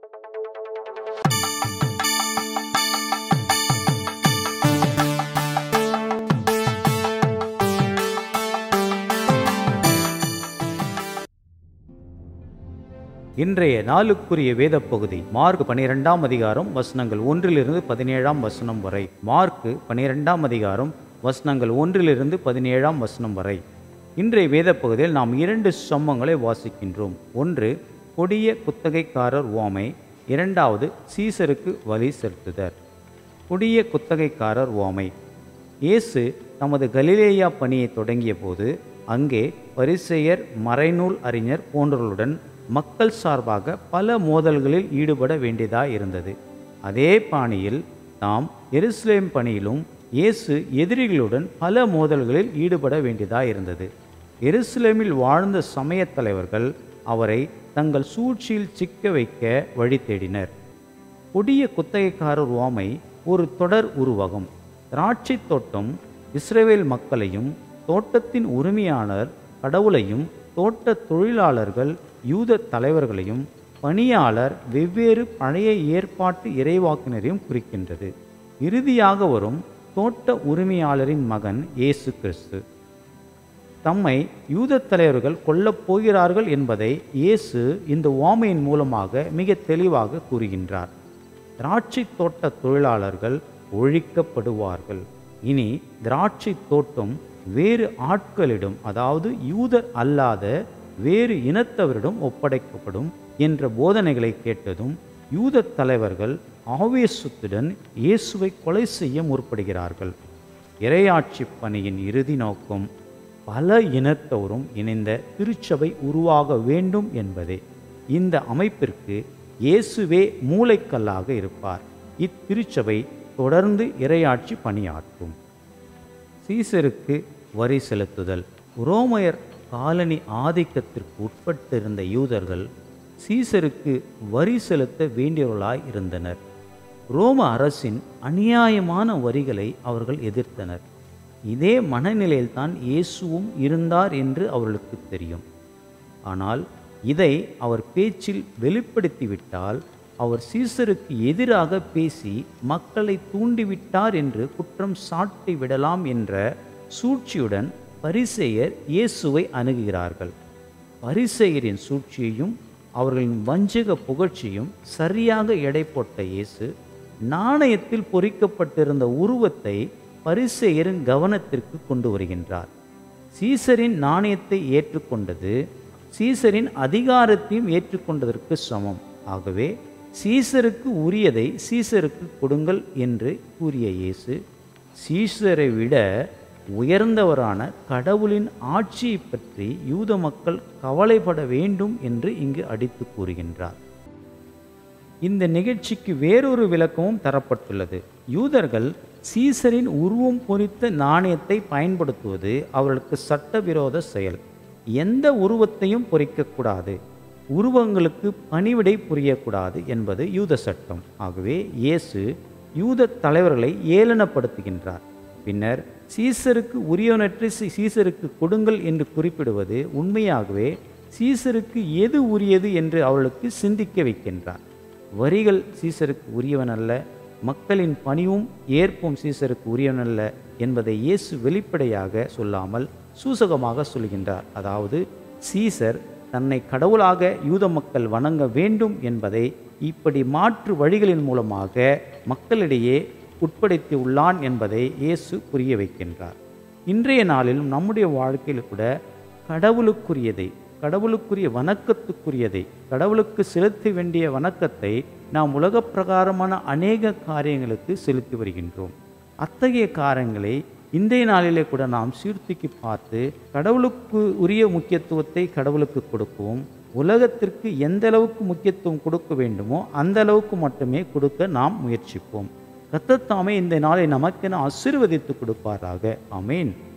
இன்றைய நாளுக்குரிய வேத பகுதி மார்க் பனிரெண்டாம் அதிகாரம் வசனங்கள் ஒன்றிலிருந்து பதினேழாம் வசனம் வரை மார்க்கு பனிரெண்டாம் அதிகாரம் வசனங்கள் ஒன்றிலிருந்து பதினேழாம் வசனம் வரை இன்றைய வேத பகுதியில் நாம் இரண்டு சம்பவங்களை வாசிக்கின்றோம் ஒன்று கொடிய குத்தகைக்காரர் உவமை இரண்டாவது சீசருக்கு வழி செலுத்துதர் கொடிய குத்தகைக்காரர் உவமை இயேசு தமது கலிலேயா பணியை தொடங்கிய போது அங்கே பரிசெயர் மறைநூல் அறிஞர் போன்றவர்களுடன் மக்கள் சார்பாக பல மோதல்களில் ஈடுபட வேண்டியதாய் இருந்தது அதே பாணியில் நாம் எருசலேம் பணியிலும் இயேசு எதிரிகளுடன் பல மோதல்களில் ஈடுபட வேண்டியதாய் இருந்தது எருசலேமில் வாழ்ந்த சமயத் தலைவர்கள் அவரை தங்கள் சூழ்ச்சியில் சிக்க வைக்க வழி தேடினர் கொடிய குத்தகைக்காரர் உவமை ஒரு தொடர் உருவகம் திராட்சை தோட்டம் இஸ்ரேல் மக்களையும் தோட்டத்தின் உரிமையாளர் கடவுளையும் தோட்ட தொழிலாளர்கள் யூத தலைவர்களையும் பணியாளர் வெவ்வேறு பழைய ஏற்பாட்டு இறைவாக்கினரையும் குறிக்கின்றது இறுதியாக வரும் தோட்ட உரிமையாளரின் மகன் இயேசு கிறிஸ்து தம்மை யூத தலைவர்கள் கொல்லப் போகிறார்கள் என்பதை இயேசு இந்த ஓமையின் மூலமாக மிக தெளிவாக கூறுகின்றார் திராட்சை தோட்ட தொழிலாளர்கள் ஒழிக்கப்படுவார்கள் இனி திராட்சை தோட்டம் வேறு ஆட்களிடம் அதாவது யூதர் அல்லாத வேறு இனத்தவரிடம் ஒப்படைக்கப்படும் என்ற போதனைகளை கேட்டதும் யூத தலைவர்கள் ஆவேசத்துடன் இயேசுவை கொலை செய்ய முற்படுகிறார்கள் இறையாட்சி பணியின் இறுதி நோக்கம் பல இனத்தவரும் இணைந்த திருச்சபை உருவாக வேண்டும் என்பதே இந்த அமைப்பிற்கு இயேசுவே மூளைக்கல்லாக இருப்பார் இத்திருச்சபை தொடர்ந்து இறையாட்சி பணியாற்றும் சீசருக்கு வரி செலுத்துதல் உரோமையர் காலனி ஆதிக்கத்திற்கு உட்பட்டிருந்த யூதர்கள் சீசருக்கு வரி செலுத்த வேண்டியவர்களாய் இருந்தனர் ரோம அரசின் அநியாயமான வரிகளை அவர்கள் எதிர்த்தனர் இதே மனநிலையில்தான் இயேசுவும் இருந்தார் என்று அவர்களுக்கு தெரியும் ஆனால் இதை அவர் பேச்சில் வெளிப்படுத்திவிட்டால் அவர் சீசருக்கு எதிராக பேசி மக்களை தூண்டிவிட்டார் என்று குற்றம் சாட்டி விடலாம் என்ற சூழ்ச்சியுடன் பரிசெயர் இயேசுவை அணுகுகிறார்கள் பரிசெயரின் சூழ்ச்சியையும் அவர்களின் வஞ்சக புகழ்ச்சியும் சரியாக எடை போட்ட இயேசு நாணயத்தில் பொறிக்கப்பட்டிருந்த உருவத்தை பரிசெயரின் கவனத்திற்கு கொண்டு வருகின்றார் சீசரின் நாணயத்தை ஏற்றுக்கொண்டது சீசரின் அதிகாரத்தையும் ஏற்றுக்கொண்டதற்கு சமம் ஆகவே சீசருக்கு உரியதை சீசருக்கு கொடுங்கள் என்று கூறிய இயேசு சீசரை விட உயர்ந்தவரான கடவுளின் ஆட்சியை பற்றி யூத மக்கள் கவலைப்பட வேண்டும் என்று இங்கு அடித்து கூறுகின்றார் இந்த நிகழ்ச்சிக்கு வேறொரு விளக்கமும் தரப்பட்டுள்ளது யூதர்கள் சீசரின் உருவம் பொறித்த நாணயத்தை பயன்படுத்துவது அவர்களுக்கு சட்டவிரோத செயல் எந்த உருவத்தையும் பொறிக்கக்கூடாது உருவங்களுக்கு பணிவிடை புரியக்கூடாது என்பது யூத சட்டம் ஆகவே இயேசு யூத தலைவர்களை ஏளனப்படுத்துகின்றார் பின்னர் சீசருக்கு உரியவனற்று சீசருக்கு கொடுங்கள் என்று குறிப்பிடுவது உண்மையாகவே சீசருக்கு எது உரியது என்று அவர்களுக்கு சிந்திக்க வைக்கின்றார் வரிகள் சீசருக்கு உரியவனல்ல மக்களின் பணிவும் ஏற்பும் சீசருக்கு உரியவனல்ல என்பதை இயேசு வெளிப்படையாக சொல்லாமல் சூசகமாக சொல்கின்றார் அதாவது சீசர் தன்னை கடவுளாக யூத மக்கள் வணங்க வேண்டும் என்பதை இப்படி மாற்று வழிகளின் மூலமாக மக்களிடையே உட்படுத்தி உள்ளான் என்பதை இயேசு புரிய வைக்கின்றார் இன்றைய நாளிலும் நம்முடைய வாழ்க்கையில் கூட கடவுளுக்குரியதை கடவுளுக்குரிய வணக்கத்துக்குரியதை கடவுளுக்கு செலுத்த வேண்டிய வணக்கத்தை நாம் உலக பிரகாரமான அநேக காரியங்களுக்கு செலுத்தி வருகின்றோம் அத்தகைய காரியங்களை இன்றைய நாளிலே கூட நாம் சீர்தூக்கி பார்த்து கடவுளுக்கு உரிய முக்கியத்துவத்தை கடவுளுக்கு கொடுக்கவும் உலகத்திற்கு எந்த அளவுக்கு முக்கியத்துவம் கொடுக்க வேண்டுமோ அந்த அளவுக்கு மட்டுமே கொடுக்க நாம் முயற்சிப்போம் கத்தத்தாமே இந்த நாளை நமக்கென ஆசீர்வதித்து கொடுப்பாராக அமேன்